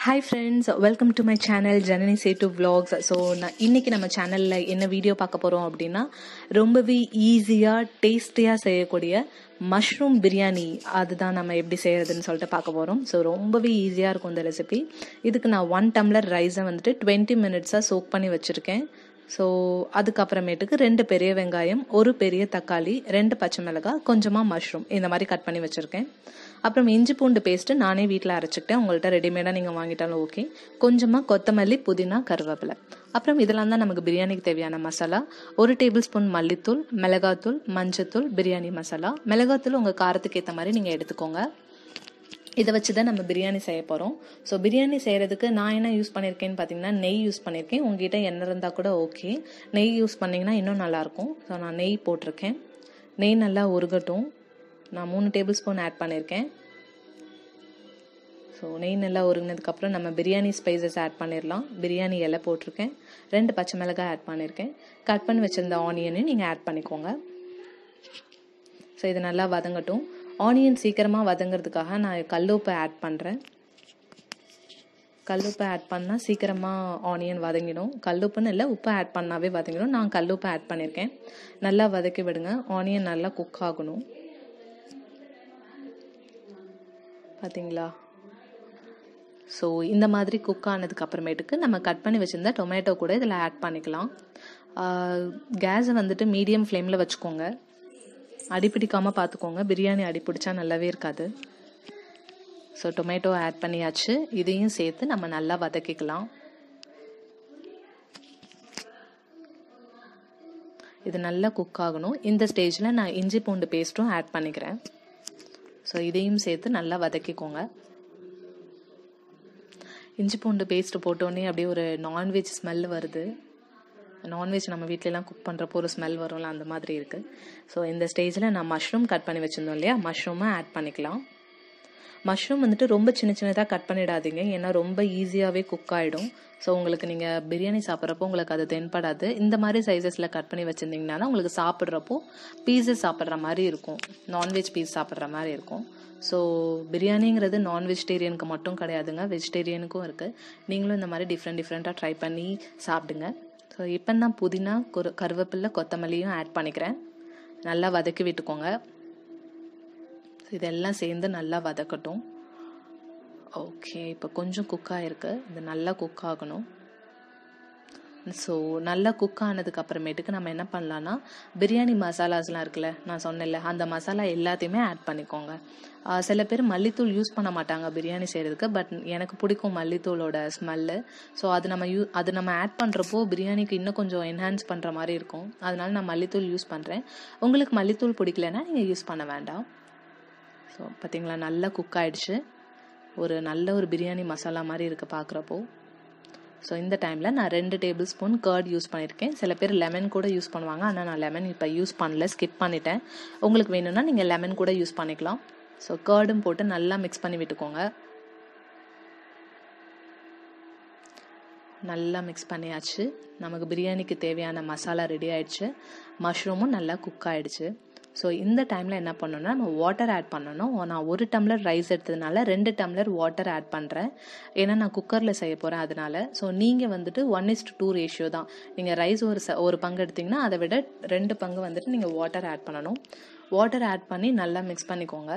hi friends welcome to my channel Janani சே டு vlogs so நான் இன்றைக்கி நம்ம சேனலில் என்ன வீடியோ பார்க்க போகிறோம் அப்படின்னா ரொம்பவே ஈஸியாக டேஸ்டியாக செய்யக்கூடிய மஷ்ரூம் பிரியாணி அதுதான் நம்ம எப்படி செய்யறதுன்னு சொல்லிட்டு பார்க்க போகிறோம் ஸோ ரொம்பவே ஈஸியாக இருக்கும் இந்த ரெசிபி இதுக்கு நான் ஒன் டம்ளர் ரைஸை வந்துட்டு டுவெண்ட்டி மினிட்ஸாக சோக் பண்ணி வச்சுருக்கேன் ஸோ அதுக்கப்புறமேட்டுக்கு ரெண்டு பெரிய வெங்காயம் ஒரு பெரிய தக்காளி ரெண்டு பச்சை மிளகாய் கொஞ்சமாக மஷ்ரூம் இந்த மாதிரி கட் பண்ணி வச்சுருக்கேன் அப்புறம் இஞ்சி பூண்டு பேஸ்ட்டு நானே வீட்டில் அரைச்சிக்கிட்டேன் உங்கள்கிட்ட ரெடிமேடாக நீங்கள் வாங்கிட்டாலும் ஓகே கொஞ்சமாக கொத்தமல்லி புதினா கருவேப்பிலை அப்புறம் இதெல்லாம் தான் நமக்கு பிரியாணிக்கு தேவையான மசாலா ஒரு டேபிள் ஸ்பூன் மல்லித்தூள் மிளகாத்தூள் மஞ்சத்தூள் பிரியாணி மசாலா மிளகாத்தூள் உங்கள் காரத்துக்கு ஏற்ற மாதிரி நீங்கள் எடுத்துக்கோங்க இதை வச்சு தான் நம்ம பிரியாணி செய்ய போகிறோம் ஸோ பிரியாணி செய்கிறதுக்கு நான் என்ன யூஸ் பண்ணியிருக்கேன்னு பார்த்தீங்கன்னா நெய் யூஸ் பண்ணியிருக்கேன் உங்ககிட்ட எண்ணெய் இருந்தால் கூட ஓகே நெய் யூஸ் பண்ணிங்கன்னா இன்னும் நல்லாயிருக்கும் ஸோ நான் நெய் போட்டிருக்கேன் நெய் நல்லா உருகட்டும் நான் மூணு டேபிள் ஸ்பூன் ஆட் பண்ணியிருக்கேன் ஸோ நெய் நல்லா உருகினதுக்கப்புறம் நம்ம பிரியாணி ஸ்பைசஸ் ஆட் பண்ணிடலாம் பிரியாணி இலை போட்டிருக்கேன் ரெண்டு பச்சை மிளகாய் ஆட் பண்ணியிருக்கேன் கட் பண்ணி வச்சுருந்த ஆனியனையும் நீங்கள் ஆட் பண்ணிக்கோங்க ஸோ இது நல்லா வதங்கட்டும் ஆனியன் சீக்கிரமாக வதங்கிறதுக்காக நான் கல்லுப்பு ஆட் பண்ணுறேன் கல்லுப்பு ஆட் பண்ணால் சீக்கிரமாக ஆனியன் வதங்கிடும் கல்லுப்புன்னு இல்லை உப்பு ஆட் பண்ணாவே வதங்கிடும் நான் கல்லுப்பு ஆட் பண்ணியிருக்கேன் நல்லா வதக்கி விடுங்க ஆனியன் நல்லா குக் ஆகணும் பார்த்தீங்களா ஸோ இந்த மாதிரி குக் ஆனதுக்கு அப்புறமேட்டுக்கு நம்ம கட் பண்ணி வச்சுருந்தா டொமேட்டோ கூட இதில் ஆட் பண்ணிக்கலாம் கேஸை வந்துட்டு மீடியம் ஃப்ளேமில் வச்சுக்கோங்க அடிப்பிடிக்காமல் பார்த்துக்கோங்க பிரியாணி அடிப்பிடிச்சா நல்லாவே இருக்காது ஸோ டொமேட்டோ ஆட் பண்ணியாச்சு இதையும் சேர்த்து நம்ம நல்லா வதக்கிக்கலாம் இது நல்லா குக் ஆகணும் இந்த ஸ்டேஜில் நான் இஞ்சி பூண்டு பேஸ்ட்டும் ஆட் பண்ணிக்கிறேன் ஸோ இதையும் சேர்த்து நல்லா வதக்கிக்கோங்க இஞ்சி பூண்டு பேஸ்ட்டு போட்டோன்னே அப்படியே ஒரு நான்வெஜ் ஸ்மெல் வருது நான்வெஜ் நம்ம வீட்டிலலாம் குக் பண்ணுறப்போ ஒரு ஸ்மெல் வரும்ல அந்த மாதிரி இருக்குது ஸோ இந்த ஸ்டேஜில் நான் மஷ்ரூம் கட் பண்ணி வச்சுருந்தோம் இல்லையா மஷ்ரூமை ஆட் பண்ணிக்கலாம் மஷ்ரூம் வந்துட்டு ரொம்ப சின்ன சின்னதாக கட் பண்ணிடாதீங்க ஏன்னா ரொம்ப ஈஸியாகவே குக் ஆகிடும் ஸோ உங்களுக்கு நீங்கள் பிரியாணி சாப்பிட்றப்போ உங்களுக்கு அது தென்படாது இந்த மாதிரி சைஸஸில் கட் பண்ணி வச்சுருந்தீங்கன்னா உங்களுக்கு சாப்பிட்றப்போ பீஸஸ் சாப்பிட்ற மாதிரி இருக்கும் நான்வெஜ் பீஸ் சாப்பிட்ற மாதிரி இருக்கும் ஸோ பிரியாணிங்கிறது நான் வெஜிடேரியனுக்கு மட்டும் கிடையாதுங்க வெஜிடேரியனுக்கும் இருக்குது நீங்களும் இந்த மாதிரி டிஃப்ரெண்ட் டிஃப்ரெண்ட்டாக ட்ரை பண்ணி சாப்பிடுங்க ஸோ இப்போ நான் புதினா கொரு கருவேப்பில்லை கொத்தமல்லியும் ஆட் பண்ணிக்கிறேன் நல்லா வதக்கி விட்டுக்கோங்க இதெல்லாம் சேர்ந்து நல்லா வதக்கட்டும் ஓகே இப்போ கொஞ்சம் குக் ஆகிருக்கு இது நல்லா குக் ஆகணும் ஸோ நல்லா குக் ஆனதுக்கு அப்புறமேட்டுக்கு நம்ம என்ன பண்ணலான்னா பிரியாணி மசாலாஸ்லாம் இருக்குல்ல நான் சொன்னேன்ல அந்த மசாலா எல்லாத்தையுமே ஆட் பண்ணிக்கோங்க சில பேர் மல்லித்தூள் யூஸ் பண்ண மாட்டாங்க பிரியாணி செய்கிறதுக்கு பட் எனக்கு பிடிக்கும் மல்லித்தூளோட ஸ்மெல்லு ஸோ அது நம்ம யூ அது நம்ம ஆட் பண்ணுறப்போ பிரியாணிக்கு இன்னும் கொஞ்சம் என்ஹான்ஸ் பண்ணுற மாதிரி இருக்கும் அதனால நான் மல்லித்தூள் யூஸ் பண்ணுறேன் உங்களுக்கு மல்லித்தூள் பிடிக்கலன்னா நீங்கள் யூஸ் பண்ண வேண்டாம் ஸோ பார்த்தீங்களா நல்லா குக் ஆகிடுச்சு ஒரு நல்ல ஒரு பிரியாணி மசாலா மாதிரி இருக்குது பார்க்குறப்போ ஸோ இந்த டைமில் நான் ரெண்டு டேபிள் ஸ்பூன் கர்ட் யூஸ் பண்ணியிருக்கேன் சில பேர் லெமன் கூட யூஸ் பண்ணுவாங்க ஆனால் நான் லெமன் இப்போ யூஸ் பண்ணல ஸ்கிப் பண்ணிட்டேன் உங்களுக்கு வேணும்னா நீங்கள் லெமன் கூட யூஸ் பண்ணிக்கலாம் ஸோ கர்டும் போட்டு நல்லா மிக்ஸ் பண்ணி விட்டுக்கோங்க நல்லா மிக்ஸ் பண்ணியாச்சு நமக்கு பிரியாணிக்கு தேவையான மசாலா ரெடி ஆயிடுச்சு மஷ்ரூமும் நல்லா குக் ஆயிடுச்சு ஸோ இந்த டைமில் என்ன பண்ணணும்னா நம்ம வாட்டர் ஆட் பண்ணணும் நான் ஒரு டம்ளர் ரைஸ் எடுத்ததுனால ரெண்டு டம்ளர் வாட்டர் ஆட் பண்ணுறேன் ஏன்னா நான் குக்கரில் செய்ய போகிறேன் அதனால ஸோ நீங்கள் வந்துட்டு ஒன் இஸ்ட் டூ ரேஷியோ தான் நீங்கள் ரைஸ் ஒரு ச ஒரு பங்கு எடுத்திங்கன்னா அதை விட ரெண்டு பங்கு வந்துட்டு நீங்கள் வாட்டர் ஆட் பண்ணணும் வாட்டர் ஆட் பண்ணி நல்லா மிக்ஸ் பண்ணிக்கோங்க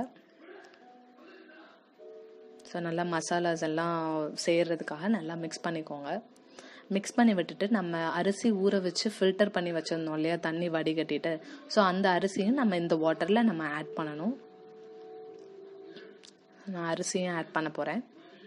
ஸோ நல்லா மசாலாஸ் எல்லாம் செய்கிறதுக்காக நல்லா மிக்ஸ் பண்ணிக்கோங்க மிக்ஸ் பண்ணி விட்டுட்டு நம்ம அரிசி ஊற வச்சு ஃபில்டர் பண்ணி வச்சுருந்தோம் இல்லையா தண்ணி வடிகட்டிட்டு ஸோ அந்த அரிசியும் நம்ம இந்த வாட்டரில் நம்ம ஆட் பண்ணணும் நான் அரிசியும் ஆட் பண்ண போகிறேன்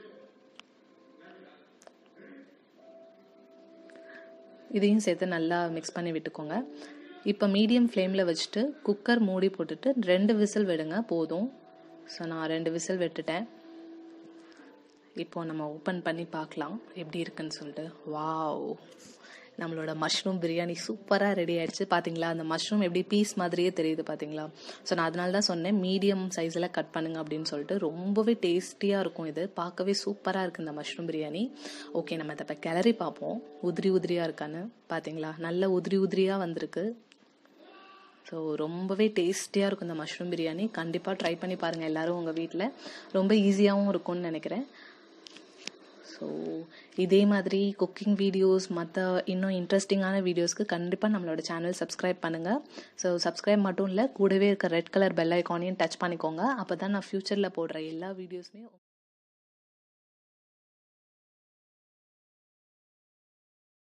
இதையும் சேர்த்து நல்லா மிக்ஸ் பண்ணி விட்டுக்கோங்க இப்போ மீடியம் ஃப்ளேமில் வச்சுட்டு குக்கர் மூடி போட்டுட்டு ரெண்டு விசில் விடுங்க போதும் ஸோ நான் ரெண்டு விசில் விட்டுட்டேன் இப்போ நம்ம ஓப்பன் பண்ணி பார்க்கலாம் எப்படி இருக்குன்னு சொல்லிட்டு வாவ் நம்மளோட மஷ்ரூம் பிரியாணி சூப்பராக ரெடி ஆயிடுச்சு பார்த்தீங்களா அந்த மஷ்ரூம் எப்படி பீஸ் மாதிரியே தெரியுது பார்த்தீங்களா ஸோ நான் அதனால தான் சொன்னேன் மீடியம் சைஸில் கட் பண்ணுங்க அப்படின்னு சொல்லிட்டு ரொம்பவே டேஸ்டியாக இருக்கும் இது பார்க்கவே சூப்பராக இருக்குது இந்த மஷ்ரூம் பிரியாணி ஓகே நம்ம இதை இப்போ கிளறி பார்ப்போம் உதிரி உதிரியாக இருக்கான்னு பார்த்தீங்களா நல்ல உதிரி உதிரியாக வந்திருக்கு ஸோ ரொம்பவே டேஸ்டியாக இருக்கும் இந்த மஷ்ரூம் பிரியாணி கண்டிப்பாக ட்ரை பண்ணி பாருங்கள் எல்லோரும் உங்கள் வீட்டில் ரொம்ப ஈஸியாகவும் இருக்கும்னு நினைக்கிறேன் ஸோ இதே மாதிரி குக்கிங் வீடியோஸ் மற்ற இன்னும் இன்ட்ரெஸ்டிங்கான வீடியோஸ்க்கு கண்டிப்பாக நம்மளோட சேனல் சப்ஸ்கிரைப் பண்ணுங்கள் ஸோ சப்ஸ்கிரைப் மட்டும் இல்லை கூடவே இருக்க ரெட் கலர் பெல் ஐக்கானையும் டச் பண்ணிக்கோங்க அப்போ தான் நான் ஃப்யூச்சரில் போடுற எல்லா வீடியோஸுமே